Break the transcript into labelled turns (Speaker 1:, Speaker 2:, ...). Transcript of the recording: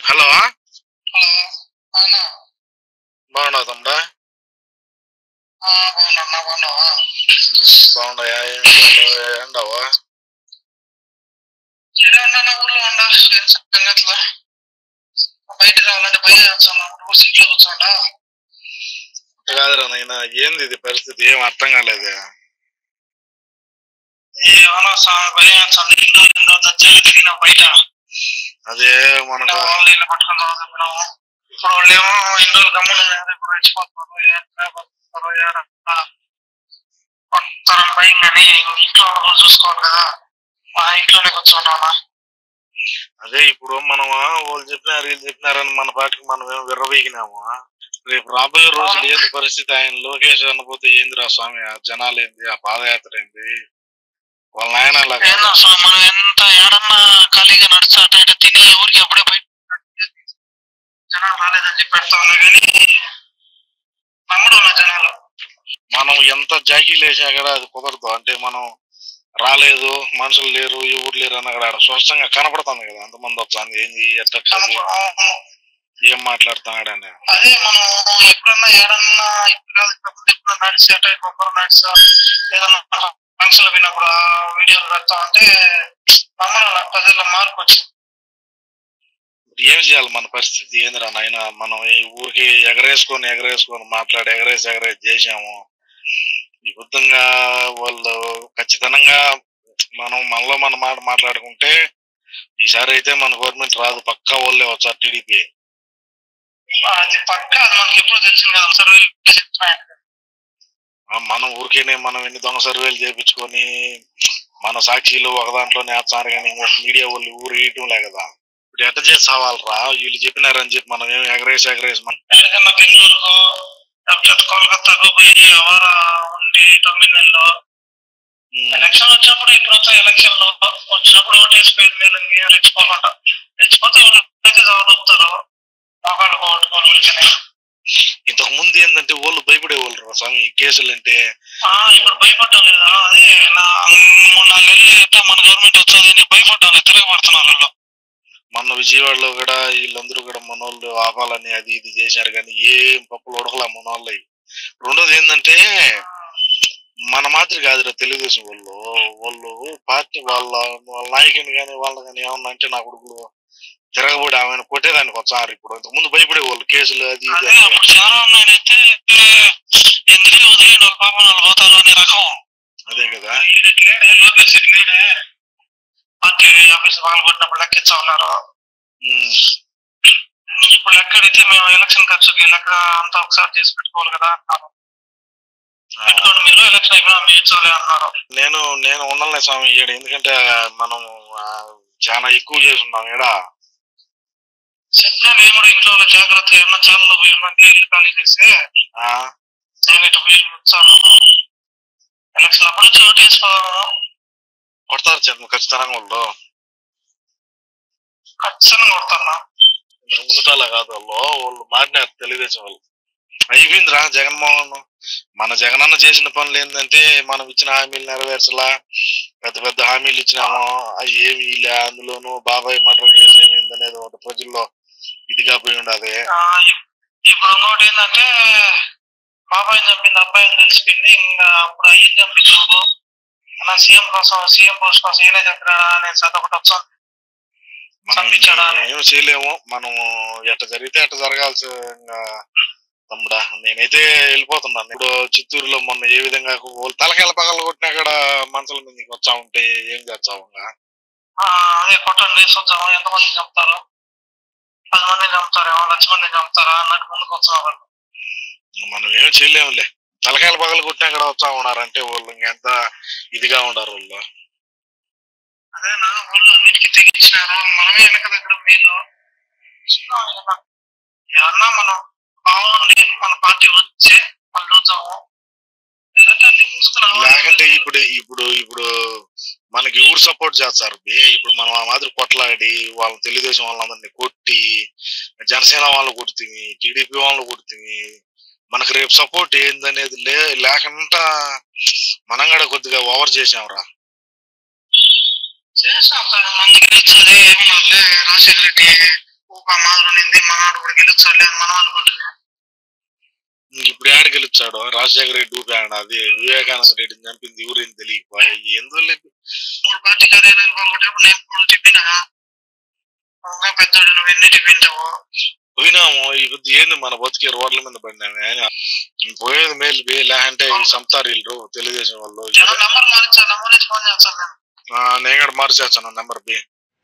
Speaker 1: Hello
Speaker 2: hello అవునా
Speaker 1: బాగున్నావు తమ్ముడా
Speaker 2: బాగున్నా బాగున్నావా
Speaker 1: బాగున్నాయా ఏం ఎండవా
Speaker 2: ఇడే ఉన్నా ఊర్లో ఉండా ఏం సంగతులు బయటకు రావాలంటే భయం వేస్తాను నువ్వు సీట్లో కూర్చోండా
Speaker 1: కాదురా నాయన ఏంది ఇది పరిస్థితి ఏం అర్థం కాలేదు
Speaker 2: ఏమన్నా స్వామి భయం వేస్తాను ఎన్నో ఎన్నో దజ్జాలు తిరిగినా బయట
Speaker 1: అదే మనకు
Speaker 2: వాళ్ళు ఇలా పట్టుకొని రావాలి చెప్పినాము ఇప్పుడు వాళ్ళు ఏమో ఇన్ని రోజులు గమ్మున ఉన్నారు, ఇప్పుడు రెచ్చిపోతున్నారు ఏం చేస్తారు, ఏడ- కొడతారు భయం కానీ ఇంట్లో వాళ్ళు కూడా చూసుకోవాలి కదా మా ఇంట్లోనే కూర్చుంటానా
Speaker 1: అదే ఇప్పుడు మనం వాళ్ళు చెప్పినారు వీళ్ళు చెప్పినారని మన పాటికి మనం ఏం విర్రవీగినాము రేపు రాబోయే రోజులు ఏంది పరిస్థితి ఆయన లోకేష్ అన్నపోతే ఏందిరా స్వామి ఆ జనాలు ఏంది ఆ పాదయాత్ర ఏంది వాళ్ళ నాయన అలా కాదు.
Speaker 2: ఏందో స్వామి మనం ఎంత ఏడన్నా ఖాళీగా నడుస్తా అటు ఇటు తిని ఊరికి అప్పుడే బయట జనాలు రాలేదని చెప్పి పెడతా ఉన్నా కానీ నమ్మడం నా జనాలు
Speaker 1: మనం ఎంత జాకీలు వేసినా కూడా అది కుదరదు అంటే మనం రాలేదు మనుషులు లేరు ఎవరు లేరు అన్న కూడా ఆడ స్పష్టంగా కనపడుతుంది కదా ఎంతమంది వస్తుంది ఏంది ఎట్ట ఏం మాట్లాడుతున్నాడని
Speaker 2: అదే మనం ఎప్పుడన్నా ఏడన్నా ఇప్పుడు కాదు ఇప్పుడు ఎప్పుడన్నా నడిచి అటు ఇటు ఒక్కరు నడిచి ఏదన్నా ఫంక్షన్ పోయినప్పుడు ఆ వీడియోలు పెడతా ఉంటే నమ్మడం ప్రజల్లో మార్పు వచ్చింది
Speaker 1: ఇప్పుడు ఏం చేయాలి మన పరిస్థితి ఏందిరా నాయన మనం ఈ ఊరికి ఎగరేసుకొని ఎగరేసుకొని మాట్లాడి ఎగరేసి ఎగరేసి చేసాము ఈ విధంగా వాళ్ళు ఖచ్చితంగా మనం మనలో మన మాట మాట్లాడుకుంటే ఈసారి అయితే మన గవర్నమెంట్ రాదు పక్కా వాళ్ళే వచ్చారు టీడీపీ
Speaker 2: అది పక్క అది మనకి ఎప్పుడు తెలిసింది కదా సర్వేలు చెప్తున్నాయి
Speaker 1: మనం ఊరికేనే మనం ఎన్ని దొంగ సర్వేలు చేపించుకొని మన సాక్షిలు ఒక దాంట్లోనే వేస్తున్నారు కానీ ఇంకొక మీడియా వాళ్ళు ఊరు వేయటంలే కదా ఇప్పుడు ఎట్ట చేసి సావాలరా వీళ్ళు చెప్పినారని చెప్పి మనం ఏం ఎగరేసి ఎగరేసి మనం
Speaker 2: ఎక్కడికన్నా బెంగళూరుకు లేకపోతే కోల్కతాకు పోయి అవార ఉండి తొమ్మిది నెలలు
Speaker 1: ఉమ్,
Speaker 2: ఎలక్షన్ వచ్చినప్పుడు ఇప్పుడు వచ్చే ఎలక్షన్ లో వచ్చినప్పుడు ఓటేసిపోయింది మేలు అని రెచ్చిపోకుండా రెచ్చిపోతే ఎవరైతే చదువుతారు ఒకళ్ళు ఓటుకోవాలి ఊరికనే
Speaker 1: ఇంతకు ముందు ఏంటంటే వాళ్ళు భయపడే వాళ్ళు రా స్వామి ఈ కేసులు అంటే
Speaker 2: ఆ, ఇప్పుడు భయపడ్డం లేదా అదే నా మూడు నాలుగు నెలలు అయితే మన గవర్నమెంట్ వచ్చేది అని భయపడ్డాను తిరగబడుతున్నారు వాళ్ళు
Speaker 1: మొన్న విజయవాడలో కూడా వీళ్ళందరూ కూడా మన వాళ్ళు ఆపాలని అది ఇది చేశారు కానీ ఏం పప్పులు ఉడకలే మన వాళ్ళు రెండోది ఏంటంటే మన మాదిరి కాదురా తెలుగుదేశం వాళ్ళు వాళ్ళు పార్టీ వాళ్ళ వాళ్ళ నాయకుని కానీ వాళ్ళ కానీ ఏమన్నా అంటే నా కొడుకులు తిరగబడి ఆమెను కొట్టేదానికి వచ్చారు ఇప్పుడు ఇంతకు ముందు భయపడే వాళ్ళు కేసులు అది ఇది
Speaker 2: అదే
Speaker 1: అంటే.
Speaker 2: అప్పుడు చంద్రబాబు నాయుడు అయితే ఎందుకు వదిలేండి ఒక పాపం వాళ్ళు పోతారు అనే రకం
Speaker 1: అదే కదా
Speaker 2: లేడే లోకేష్ రెడ్డి లేడే పార్టీ ఆఫీస్ పగలు కొట్టినప్పుడు లెక్కించా ఉన్నారు
Speaker 1: ఉమ్.
Speaker 2: ఇప్పుడు లెక్క అడిగితే మేము ఎలక్షన్ ఖర్చుకి లెక్క అంతా ఒకసారి చేసి పెట్టుకోవాలి కదా అన్నారు
Speaker 1: ఆ,
Speaker 2: పెట్టుకోండి మీరు ఎలక్షన్ అయిపోయినా మీ ఇచ్చాలి అన్నారు
Speaker 1: నేను నేను ఉండాలి స్వామి ఈడ ఎందుకంటే మనం ఆ, చాలా ఎక్కువ చేసి ఉన్నాం ఈడ
Speaker 2: చెప్తే నేను కూడా ఇంట్లో వాళ్ళ జాగ్రత్త ఏమన్నా ఛానల్ పోయి ఉన్నా ఇల్లు ఖాళీ చేసి
Speaker 1: ఆ,
Speaker 2: నేను ఇటు పోయి వచ్చాను ఎలక్షన్ అప్పుడు వచ్చి ఓటు వేసుకోదాము
Speaker 1: కొడతారు చెప్పు ఖచ్చితంగా వాళ్ళు
Speaker 2: ఖచ్చితంగా కొడతాను
Speaker 1: ముందుటాలా కాదు వాళ్ళు వాళ్ళు మారినారు తెలుగుదేశం వాళ్ళు అయిపోయిందిరా జగన్మోహన్ మన జగనన్న చేసిన పనులు ఏంటంటే మనం ఇచ్చిన హామీలు నెరవేర్చలా పెద్ద పెద్ద హామీలు ఇచ్చినాము అవి ఏమి లే అందులోనూ బాబాయ్ మర్డర్ కేసు ఏమైంది అనేది ఒకటి ప్రజల్లో ఇదిగా పోయి ఉండదు
Speaker 2: ఆ, ఇప్- ఇప్పుడు ఇంకోటి ఏంటంటే బాబాయ్ చంపింది అబ్బాయిని తెలిసిపోయింది ఇంకా అప్పుడు అయ్యింది చంపించు నా సీఎం కోసం సీఎం పోస్ట్ కోసం ఈయనే చంపినాడా అనే చదువు ఒకటి వస్తుంది
Speaker 1: మనం
Speaker 2: చంపించాడా అని.
Speaker 1: ఏం చేయలేము మనం ఎట్ట జరిగితే ఎట్ట జరగాల్సి ఇంకా తమ్ముడా నేనైతే వెళ్ళిపోతున్నాను ఇప్పుడు చిత్తూరులో మొన్న ఏ విధంగా వాళ్ళు తలకాయల పగల కొట్టినా కూడా మనుషుల మీదకి వచ్చా ఉంటే ఏం చేస్తావు ఇంకా
Speaker 2: ఆ, అదే కొట్టండి చూద్దాం ఎంతమంది చంపుతారు పది మందిని చంపుతారేమో లక్ష మందిని చంపుతారా అన్నట్టు ముందుకు వస్తున్నారు
Speaker 1: మనం ఏం చేయలేములే తలకాయల పగల కొట్టినా కూడా వచ్చా ఉన్నారంటే వాళ్ళు ఇంకెంత ఇదిగా ఉండారు వాళ్ళు
Speaker 2: అదే నా వాళ్ళు అన్నిటికీ తెగించినారు మనమే వెనక దగ్గర మేలు చూద్దాం కదా. ఏమన్నా మనం బాగుండి మన పార్టీ వచ్చి మనం చూద్దాము లేదంటే అన్ని మూసుకున్నాము
Speaker 1: లేకంటే ఇప్పుడు ఇప్పుడు ఇప్పుడు మనకి ఎవరు సపోర్ట్ చేస్తారు బే ఇప్పుడు మనం ఆ మాదిరి కొట్లాడి వాళ్ళ తెలుగుదేశం వాళ్ళందరినీ కొట్టి జనసేన వాళ్ళు కొడుతుంది టీడీపీ వాళ్ళు కొడుతుంది మనకు రేపు సపోర్ట్ ఏందనేది లే లేకుండా మనం కూడా కొద్దిగా ఓవర్ చేసాంరా
Speaker 2: చేస్తాం సార్ మంచిగా ఇచ్చేది ఏమన్నా రాజశేఖర రెడ్డి ఊప మాదిరి నింది మనవాడు కూడా గెలుచాలి అని మనం అనుకుంటున్నాం
Speaker 1: ఇంక ఇప్పుడు ఏడ గెలుచాడు రాజశేఖర రెడ్డి ఊపాడు అది వివేకానంద రెడ్డిని చంపింది ఊరేం తెలియకపోయా ఎందువల్ల
Speaker 2: మూడు పార్టీ కార్యాలయాలు బాగుంటప్పుడు నేను మూడు చెప్పినా ఇంకా పెద్దోడు నువ్వు ఎన్ని చెప్పింటావు
Speaker 1: పోయినాము ఇప్పుడు ఏంది మన బతికే రోడ్ల మీద పడినామే అని పోయేది మేలు బే లేకంటే ఈ సంతారు వీళ్ళు తెలుగుదేశం వాళ్ళు
Speaker 2: నంబర్ మారించా నంబర్ నుంచి ఫోన్ చేస్తాను నేను
Speaker 1: ఆ, నేను కూడా మార్చేస్తాను నెంబర్ బి